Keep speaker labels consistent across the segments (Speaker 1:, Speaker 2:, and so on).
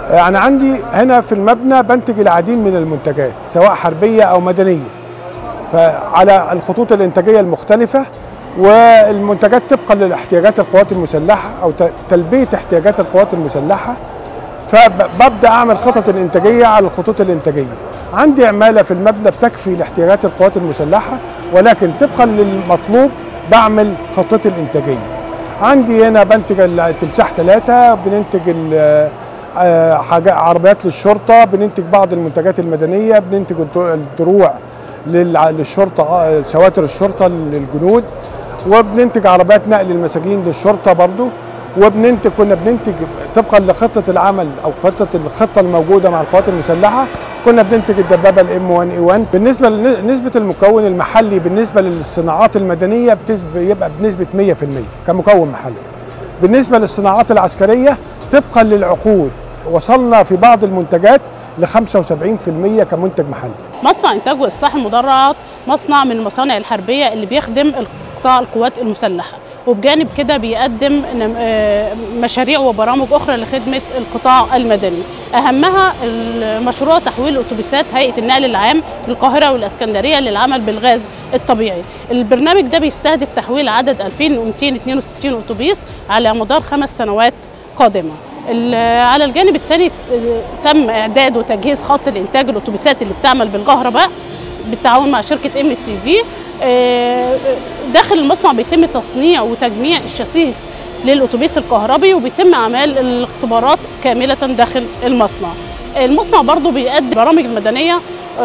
Speaker 1: أنا عندي هنا في المبنى بنتج العديد من المنتجات سواء حربية أو مدنية فعلى الخطوط الإنتاجية المختلفة والمنتجات طبقا لاحتياجات القوات المسلحة أو تلبية احتياجات القوات المسلحة فببدأ أعمل خطط الإنتاجية على الخطوط الإنتاجية عندي عمالة في المبنى بتكفي لاحتياجات القوات المسلحة ولكن طبقا للمطلوب بعمل خطتي الإنتاجية عندي هنا بنتج التمساح ثلاثة بننتج حاجات عربيات للشرطة بننتج بعض المنتجات المدنية بننتج الدروع للشرطة سواتر الشرطة للجنود وبننتج عربيات نقل المساجين للشرطة برضو وبننتج كنا بننتج طبقا لخطة العمل أو خطة الخطة الموجودة مع القوات المسلحة كنا بننتج الدبابة الام 1 اي 1 بالنسبة لنسبة المكون المحلي بالنسبة للصناعات المدنية بيبقى بنسبة 100% كمكون محلي بالنسبة للصناعات العسكرية طبقا للعقود وصلنا في بعض المنتجات ل 75% كمنتج محلي.
Speaker 2: مصنع انتاج واصلاح المدرعات مصنع من المصانع الحربيه اللي بيخدم قطاع القوات المسلحه وبجانب كده بيقدم مشاريع وبرامج اخرى لخدمه القطاع المدني اهمها مشروع تحويل اتوبيسات هيئه النقل العام للقاهره والاسكندريه للعمل بالغاز الطبيعي البرنامج ده بيستهدف تحويل عدد 2262 اتوبيس على مدار خمس سنوات قادمه على الجانب الثاني تم اعداد وتجهيز خط الانتاج الاتوبيسات اللي بتعمل بالكهرباء بالتعاون مع شركه ام سي في داخل المصنع بيتم تصنيع وتجميع الشاسيه للاتوبيس الكهربي وبيتم اعمال الاختبارات كامله داخل المصنع المصنع برضو بيقدم برامج المدنيه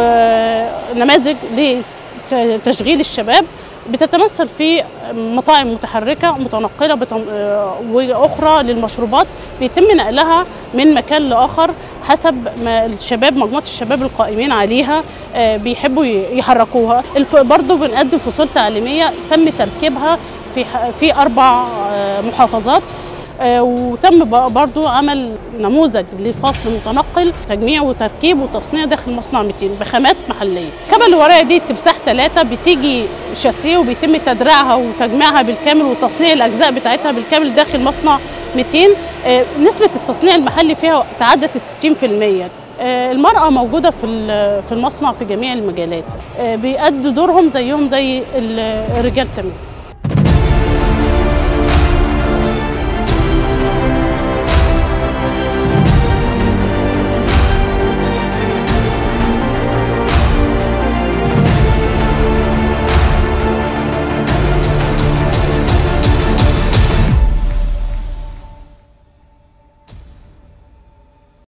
Speaker 2: نماذج لتشغيل الشباب بتتمثل في مطاعم متحركة متنقلة بتم... وأخرى للمشروبات بيتم نقلها من مكان لآخر حسب ما الشباب مجموعة الشباب القائمين عليها بيحبوا يحركوها الف... برضو بنقدم فصول تعليمية تم تركيبها في في أربع محافظات وتم برضو عمل نموذج لفصل متنقل تجميع وتركيب وتصنيع داخل مصنع 200 بخامات محليه. الكبه اللي ورايا دي تمساح ثلاثه بتيجي شاسيه وبيتم تدريعها وتجميعها بالكامل وتصنيع الاجزاء بتاعتها بالكامل داخل مصنع 200 نسبه التصنيع المحلي فيها تعدت ال 60%. المرأة موجودة في في المصنع في جميع المجالات بيأدوا دورهم زيهم زي الرجال تمام